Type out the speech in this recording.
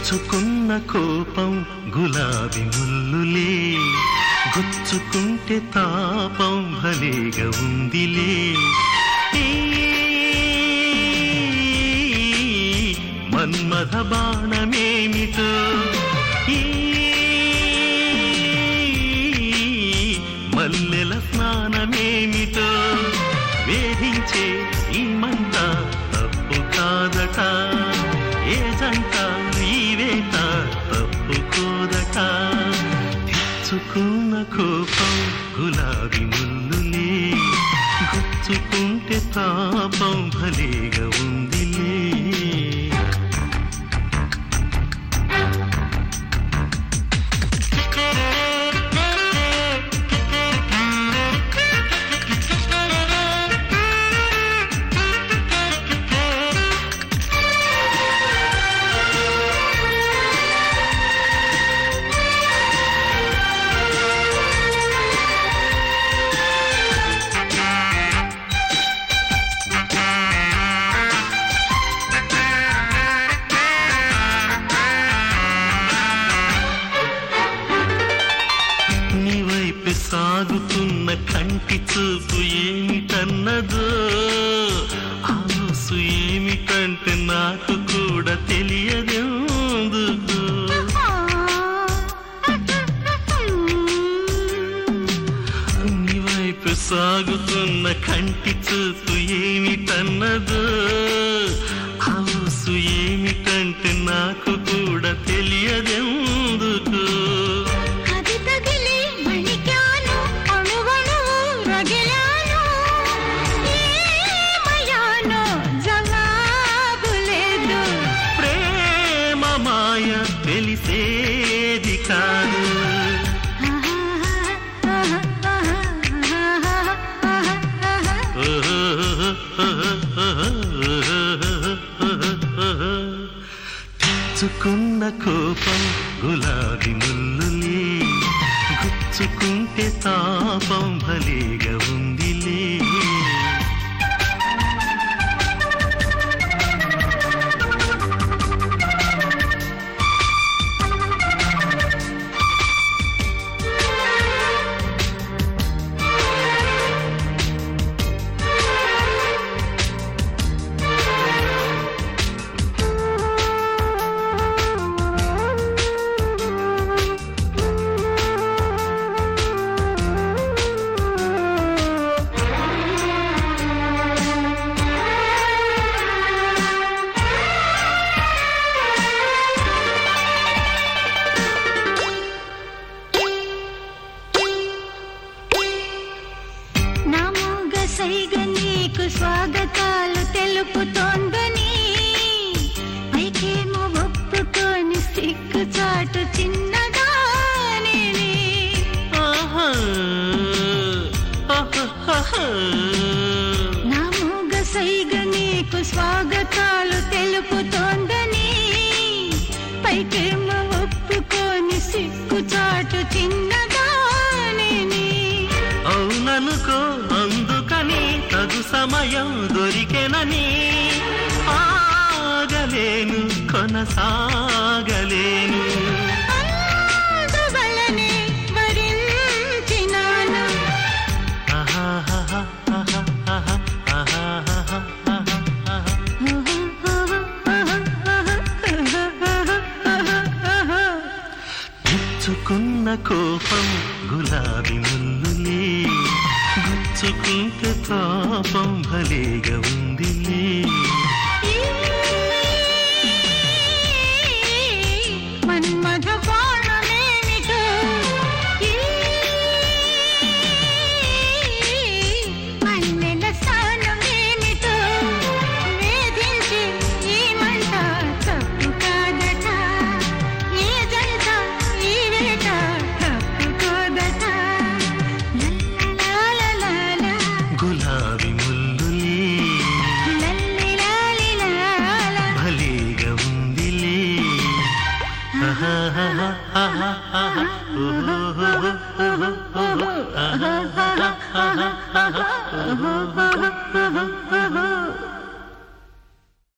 తెచ్చుకున్న కోపం గులాబీ ముల్లులే గుచ్చుకుంటే తాపం భలేగా ఉందిలే ఈ మన్మథ బాణమేమిటో ఈ మల్లెల స్నానమేమిటో వేధించే ఈ మంట తప్పు కాదట ఏ జంట ఈ వేట తప్పుకోదట తెచ్చుకున్న కోపం గులాబీ ముల్లులే గుచ్చుకుంటే తాపం భలేగా ఉందిలే నీ వైపు సాగుతున్న కంటి చూపు ఏమిటన్నదో ఆసు ఏమిటంటే నాకు కూడా తెలియదెందుకు నీ వైపు సాగుతున్న కంటి చూపు ఏమిటన్నదో ఆసు ఏమిటంటే నాకు కూడా తెలియదెందుకు అది తగిలి వణికాను అణువణువు రగిలాను ఏమయానో జవాబు లేదు ప్రేమ మాయ తెలిసేది కాదు తెచ్చుకున్న కోపం గులాబీ ముల్లులే గుచ్చుకుంటే తాపం భలేగా ఉందిలే నా మూగ సైగ నీకు స్వాగతాలు తెలుపుతోందని పైకేమో ఒప్పుకొని సిగ్గు చాటు చిన్నదాని ఆహా, ఆహాహాహా. నా మూగ సైగ నీకు స్వాగతాలు తెలుపుతోందని పైకేమో ఒప్పుకొని సిగ్గు చాటు చిన్నదాని అవుననుకో అందుకని తగు సమయం దొరికెనని ఆగలేను కొనసాగలేను అందువలనే వరించినాను గుచ్చుకున్న కోపం గులాబీ ముల్లులే గుచ్చుకుంటే తాపం భలేగా ఉందిలే మన్మథ బాణమేమిటో మల్లెల స్థానమేమిటో వేధించి ఈ మంట తప్పు కాదట ఏ జంట ఈ వేట తప్పుకోదట లల్లలాలలాల, గులాబీ ముల్లులే లల్లిలాలిలాల. భలేగా ఉందిలే Oh